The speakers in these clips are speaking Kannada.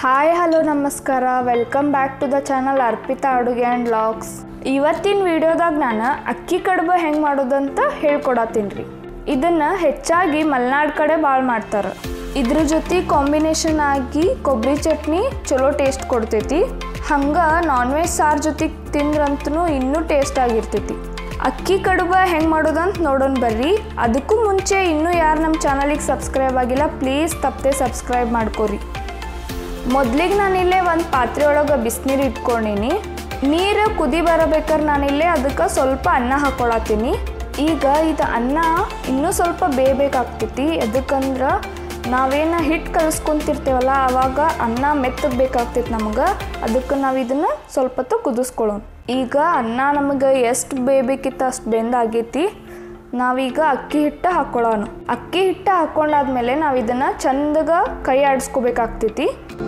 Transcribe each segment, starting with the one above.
ಹಾಯ್ ಹಲೋ ನಮಸ್ಕಾರ welcome back to the channel Arpita ಅಡುಗೆ ಆ್ಯಂಡ್ ಲಾಗ್ಸ್ ಇವತ್ತಿನ ವಿಡಿಯೋದಾಗ ನಾನು ಅಕ್ಕಿ ಕಡುಬು ಹೆಂಗೆ ಮಾಡೋದಂತ ಹೇಳ್ಕೊಡತ್ತೀನಿ ರೀ ಇದನ್ನು ಹೆಚ್ಚಾಗಿ ಮಲೆನಾಡು ಕಡೆ ಭಾಳ ಮಾಡ್ತಾರೆ ಇದ್ರ ಜೊತೆ ಕಾಂಬಿನೇಷನ್ ಆಗಿ ಕೊಬ್ಬರಿ ಚಟ್ನಿ ಚಲೋ ಟೇಸ್ಟ್ ಕೊಡ್ತೈತಿ ಹಂಗೆ ನಾನ್ ವೆಜ್ ಸಾರು ಜೊತೆ ತಿಂದ್ರಂತೂ ಇನ್ನೂ ಟೇಸ್ಟ್ ಆಗಿರ್ತೈತಿ ಅಕ್ಕಿ ಕಡುಬ ಹೆಂಗೆ ಮಾಡೋದಂತ ನೋಡೋಣ ಬರ್ರಿ ಅದಕ್ಕೂ ಮುಂಚೆ ಇನ್ನೂ ಯಾರು ನಮ್ಮ ಚಾನಲಿಗೆ ಸಬ್ಸ್ಕ್ರೈಬ್ ಆಗಿಲ್ಲ ಪ್ಲೀಸ್ ತಪ್ಪದೆ ಸಬ್ಸ್ಕ್ರೈಬ್ ಮಾಡ್ಕೊರಿ ಮೊದ್ಲಿಗೆ ನಾನಿಲ್ಲೇ ಒಂದು ಪಾತ್ರೆ ಒಳಗೆ ಬಿಸಿನೀರು ಇಟ್ಕೊಂಡೀನಿ ನೀರು ಕುದಿ ಬರಬೇಕಾದ್ರೆ ನಾನಿಲ್ಲೇ ಅದಕ್ಕೆ ಸ್ವಲ್ಪ ಅನ್ನ ಹಾಕೊಳತ್ತೀನಿ ಈಗ ಇದು ಅನ್ನ ಇನ್ನೂ ಸ್ವಲ್ಪ ಬೇಯಬೇಕಾಗ್ತೈತಿ ಎದಕ್ಕಂದ್ರೆ ನಾವೇನು ಹಿಟ್ಟು ಕಲಿಸ್ಕೊಂತಿರ್ತೇವಲ್ಲ ಆವಾಗ ಅನ್ನ ಮೆತ್ತಗೆ ಬೇಕಾಗ್ತೈತಿ ನಮ್ಗೆ ಅದಕ್ಕೆ ನಾವು ಇದನ್ನು ಸ್ವಲ್ಪ ಹೊತ್ತು ಕುದಿಸ್ಕೊಳ್ಳೋಣ ಈಗ ಅನ್ನ ನಮಗೆ ಎಷ್ಟು ಬೇಯಬೇಕಿತ್ತು ಅಷ್ಟು ಬೆಂದಾಗೈತಿ ನಾವೀಗ ಅಕ್ಕಿ ಹಿಟ್ಟು ಹಾಕ್ಕೊಳ್ಳೋಣ ಅಕ್ಕಿ ಹಿಟ್ಟು ಹಾಕ್ಕೊಂಡಾದ್ಮೇಲೆ ನಾವು ಇದನ್ನು ಚಂದಗ ಕೈ ಆಡಿಸ್ಕೋಬೇಕಾಗ್ತೈತಿ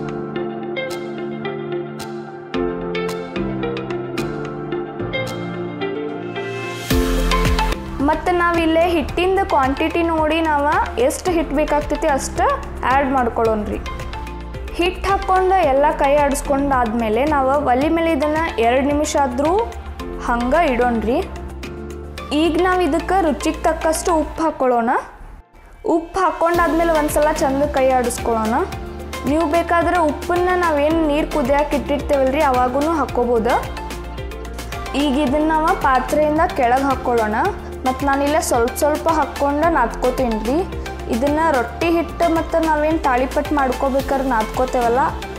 ಮತ್ತು ನಾವಿಲ್ಲೇ ಹಿಟ್ಟಿಂದ ಕ್ವಾಂಟಿಟಿ ನೋಡಿ ನಾವು ಎಷ್ಟು ಹಿಟ್ಟು ಬೇಕಾಗ್ತೈತಿ ಅಷ್ಟು ಆ್ಯಡ್ ಮಾಡ್ಕೊಳ್ಳೋಣ್ರಿ ಹಿಟ್ಟು ಹಾಕ್ಕೊಂಡು ಎಲ್ಲ ಕೈ ಆಡಿಸ್ಕೊಂಡಾದ್ಮೇಲೆ ನಾವು ಒಲಿ ಮೇಲೆ ಇದನ್ನು ಎರಡು ನಿಮಿಷ ಆದರೂ ಹಂಗೆ ಇಡೋಣ್ರಿ ಈಗ ನಾವು ಇದಕ್ಕೆ ರುಚಿಗೆ ತಕ್ಕಷ್ಟು ಉಪ್ಪು ಹಾಕ್ಕೊಳ್ಳೋಣ ಉಪ್ಪು ಹಾಕ್ಕೊಂಡಾದ್ಮೇಲೆ ಒಂದ್ಸಲ ಚಂದ ಕೈ ಆಡಿಸ್ಕೊಳ್ಳೋಣ ನೀವು ಬೇಕಾದ್ರೆ ಉಪ್ಪನ್ನ ನಾವೇನು ನೀರು ಕುದಿಯಕ್ಕೆ ಇಟ್ಟಿರ್ತೇವಲ್ರಿ ಅವಾಗೂ ಹಾಕ್ಕೋಬೋದು ಈಗ ಇದನ್ನು ನಾವು ಪಾತ್ರೆಯಿಂದ ಕೆಳಗೆ ಹಾಕ್ಕೊಳ್ಳೋಣ ಮತ್ತು ನಾನಿಲ್ಲ ಸ್ವಲ್ಪ ಸ್ವಲ್ಪ ಹಾಕ್ಕೊಂಡು ನಾದ್ಕೋತೀನಿ ರೀ ಇದನ್ನು ರೊಟ್ಟಿ ಹಿಟ್ಟು ಮತ್ತು ನಾವೇನು ತಾಳಿಪಟ್ಟು ಮಾಡ್ಕೋಬೇಕಾದ್ರೆ ನಾದ್ಕೋತೇವಲ್ಲ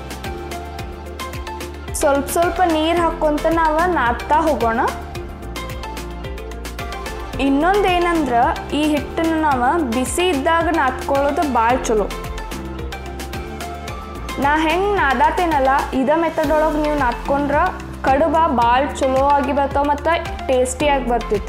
ಸ್ವಲ್ಪ ಸ್ವಲ್ಪ ನೀರು ಹಾಕ್ಕೊಂತ ನಾವು ನಾದ್ತಾ ಹೋಗೋಣ ಇನ್ನೊಂದು ಏನಂದ್ರೆ ಈ ಹಿಟ್ಟನ್ನು ನಾವು ಬಿಸಿ ಇದ್ದಾಗ ನಾದ್ಕೊಳ್ಳೋದು ಭಾಳ ಚಲೋ ನಾ ಹೆಂಗೆ ನಾದಾತೇನಲ್ಲ ಇದ ಮೆಥಡ್ ಒಳಗೆ ನೀವು ನಾದ್ಕೊಂಡ್ರೆ ಕಡುಬ ಭಾಳ ಚಲೋ ಆಗಿ ಬರ್ತಾವ ಮತ್ತು ಟೇಸ್ಟಿಯಾಗಿ ಬರ್ತೈತಿ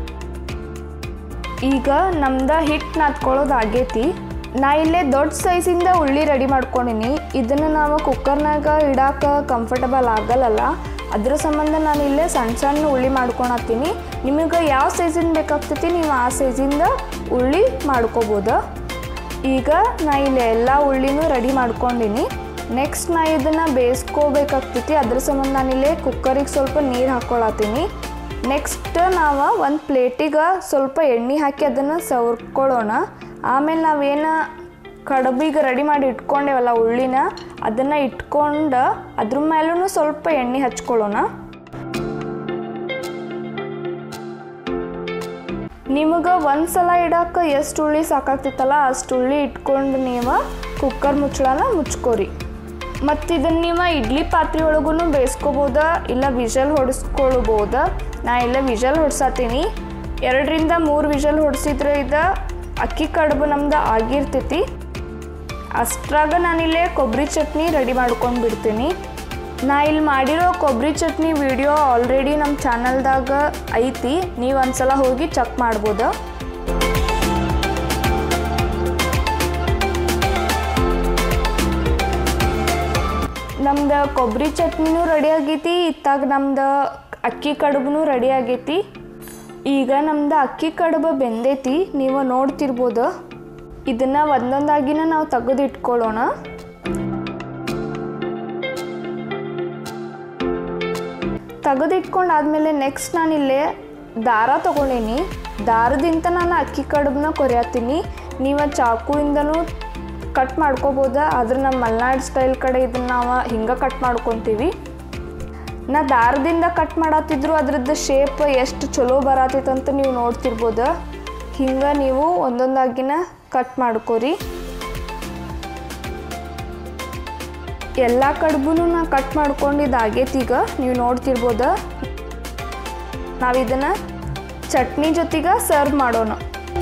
ಈಗ ನಮ್ದು ಹಿಟ್ಟು ನಾದ್ಕೊಳ್ಳೋದು ಆಗೈತಿ ನಾ ಇಲ್ಲೇ ದೊಡ್ಡ ಸೈಜಿಂದ ಉಳ್ಳಿ ರೆಡಿ ಮಾಡ್ಕೊಂಡಿನಿ ಇದನ್ನು ನಾವು ಕುಕ್ಕರ್ನಾಗ ಇಡಾಕ ಕಂಫರ್ಟಬಲ್ ಆಗಲ್ಲಲ್ಲ ಅದ್ರ ಸಂಬಂಧ ನಾನು ಇಲ್ಲೇ ಸಣ್ಣ ಸಣ್ಣ ಉಳ್ಳಿ ಮಾಡ್ಕೊಳತ್ತೀನಿ ನಿಮಗೆ ಯಾವ ಸೈಜಿಂದ ಬೇಕಾಗ್ತೈತಿ ನೀವು ಆ ಸೈಜಿಂದ ಉಳ್ಳಿ ಮಾಡ್ಕೋಬೋದು ಈಗ ನಾ ಇಲ್ಲಿ ಎಲ್ಲ ಉಳ್ಳಿನೂ ರೆಡಿ ಮಾಡ್ಕೊಂಡಿನಿ ನೆಕ್ಸ್ಟ್ ನಾ ಇದನ್ನು ಬೇಯಿಸ್ಕೋಬೇಕಾಗ್ತೈತಿ ಅದ್ರ ಸಂಬಂಧ ನಾನಿಲ್ಲೇ ಕುಕ್ಕರಿಗೆ ಸ್ವಲ್ಪ ನೀರು ಹಾಕ್ಕೊಳತ್ತೀನಿ ನೆಕ್ಸ್ಟ್ ನಾವು ಒಂದು ಪ್ಲೇಟಿಗೆ ಸ್ವಲ್ಪ ಎಣ್ಣೆ ಹಾಕಿ ಅದನ್ನು ಸವರ್ಕೊಳ್ಳೋಣ ಆಮೇಲೆ ನಾವೇನು ಕಡುಬಿಗೆ ರೆಡಿ ಮಾಡಿ ಇಟ್ಕೊಂಡೇವಲ್ಲ ಉಳ್ಳಿನ ಅದನ್ನು ಇಟ್ಕೊಂಡು ಅದ್ರ ಮೇಲೂ ಸ್ವಲ್ಪ ಎಣ್ಣೆ ಹಚ್ಕೊಳ್ಳೋಣ ನಿಮಗೆ ಒಂದು ಸಲ ಇಡಕ್ಕೆ ಎಷ್ಟು ಉಳ್ಳಿ ಸಾಕಾಗ್ತಿತ್ತಲ್ಲ ಅಷ್ಟು ಉಳ್ಳಿ ಇಟ್ಕೊಂಡು ನೀವು ಕುಕ್ಕರ್ ಮುಚ್ಚಳನ ಮುಚ್ಕೋರಿ ಮತ್ತು ಇದನ್ನು ನೀವು ಇಡ್ಲಿ ಪಾತ್ರೆ ಒಳಗೂ ಬೇಯಿಸ್ಕೋಬೋದ ಇಲ್ಲ ವಿಷಲ್ ಹೊಡಿಸ್ಕೊಳ್ಬೋದ ನಾ ಇಲ್ಲ ವಿಷಲ್ ಹೊಡ್ಸತ್ತೀನಿ ಎರಡರಿಂದ ಮೂರು ವಿಷಲ್ ಹೊಡಿಸಿದ್ರೆ ಇದು ಅಕ್ಕಿ ಕಡುಬು ನಮ್ದು ಆಗಿರ್ತೈತಿ ಅಷ್ಟ್ರಾಗ ನಾನಿಲ್ಲೇ ಕೊಬ್ಬರಿ ಚಟ್ನಿ ರೆಡಿ ಮಾಡ್ಕೊಂಡು ಬಿಡ್ತೀನಿ ನಾ ಇಲ್ಲಿ ಮಾಡಿರೋ ಕೊಬ್ಬರಿ ಚಟ್ನಿ ವಿಡಿಯೋ ಆಲ್ರೆಡಿ ನಮ್ಮ ಚಾನಲ್ದಾಗ ಐತಿ ನೀವು ಒಂದ್ಸಲ ಹೋಗಿ ಚೆಕ್ ಮಾಡ್ಬೋದು ನಮ್ದು ಕೊಬ್ಬರಿ ಚಟ್ನಿನೂ ರೆಡಿ ಆಗೈತಿ ಇತ್ತಾಗ ನಮ್ದು ಅಕ್ಕಿ ಕಡುಬು ರೆಡಿ ಆಗೈತಿ ಈಗ ನಮ್ದು ಅಕ್ಕಿ ಕಡುಬು ಬೆಂದೈತಿ ನೀವು ನೋಡ್ತಿರ್ಬೋದು ಇದನ್ನು ಒಂದೊಂದಾಗಿನ ನಾವು ತೆಗೆದು ಇಟ್ಕೊಳ್ಳೋಣ ತೆಗೆದು ಇಟ್ಕೊಂಡಾದ್ಮೇಲೆ ನೆಕ್ಸ್ಟ್ ನಾನಿಲ್ಲೇ ದಾರ ತೊಗೊಂಡೀನಿ ದಾರದಿಂದ ನಾನು ಅಕ್ಕಿ ಕಡುಬನ್ನ ಕೊರಿಯತ್ತೀನಿ ನೀವು ಚಾಕುಯಿಂದನೂ ಕಟ್ ಮಾಡ್ಕೋಬೋದು ಆದ್ರೆ ನಮ್ಮ ಮಲೆನಾಡು ಸ್ಟೈಲ್ ಕಡೆ ಇದನ್ನು ನಾವು ಹಿಂಗೆ ಕಟ್ ಮಾಡ್ಕೊತೀವಿ ನಾ ದಾರದಿಂದ ಕಟ್ ಮಾಡತ್ತಿದ್ರು ಅದ್ರದ್ದು ಶೇಪ್ ಎಷ್ಟು ಚಲೋ ಬರತ್ತೈತಂತ ನೀವು ನೋಡ್ತಿರ್ಬೋದು ಹಿಂಗೆ ನೀವು ಒಂದೊಂದಾಗಿನ ಕಟ್ ಮಾಡ್ಕೊರಿ ಎಲ್ಲ ಕಡುಬೂ ನಾ ಕಟ್ ಮಾಡ್ಕೊಂಡಿದ್ದು ಆಗೈತಿ ಈಗ ನೀವು ನೋಡ್ತಿರ್ಬೋದು ನಾವಿದನ್ನು ಚಟ್ನಿ ಜೊತೆಗೆ ಸರ್ವ್ ಮಾಡೋಣ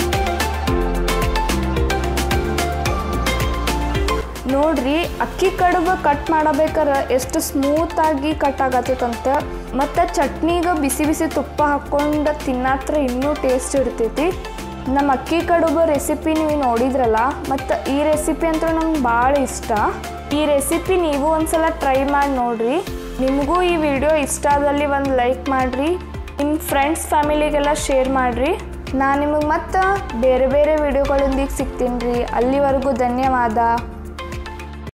ನೋಡ್ರಿ ಅಕ್ಕಿ ಕಡುಬು ಕಟ್ ಮಾಡಬೇಕಾದ್ರೆ ಎಷ್ಟು ಸ್ಮೂತಾಗಿ ಕಟ್ ಆಗತ್ತೈತಂತ ಮತ್ತು ಚಟ್ನಿಗೆ ಬಿಸಿ ಬಿಸಿ ತುಪ್ಪ ಹಾಕ್ಕೊಂಡು ತಿನ್ನತ್ರ ಇನ್ನೂ ಟೇಸ್ಟ್ ಇರ್ತೈತಿ ನಮ್ಮ ಅಕ್ಕಿ ಕಡುಬು ರೆಸಿಪಿ ನೀವು ನೋಡಿದ್ರಲ್ಲ ಮತ್ತು ಈ ರೆಸಿಪಿ ಅಂತೂ ನಮ್ಗೆ ಭಾಳ ಇಷ್ಟ ಈ ರೆಸಿಪಿ ನೀವು ಒಂದ್ಸಲ ಟ್ರೈ ಮಾಡಿ ನೋಡ್ರಿ ನಿಮಗೂ ಈ ವಿಡಿಯೋ ಇಷ್ಟ ಆದಲ್ಲಿ ಒಂದು ಲೈಕ್ ಮಾಡಿರಿ ನಿಮ್ಮ ಫ್ರೆಂಡ್ಸ್ ಫ್ಯಾಮಿಲಿಗೆಲ್ಲ ಶೇರ್ ಮಾಡಿರಿ ನಾನು ನಿಮಗೆ ಮತ್ತೆ ಬೇರೆ ಬೇರೆ ವಿಡಿಯೋಗಳೊಂದಿಗೆ ಸಿಗ್ತೀನಿ ರೀ ಅಲ್ಲಿವರೆಗೂ ಧನ್ಯವಾದ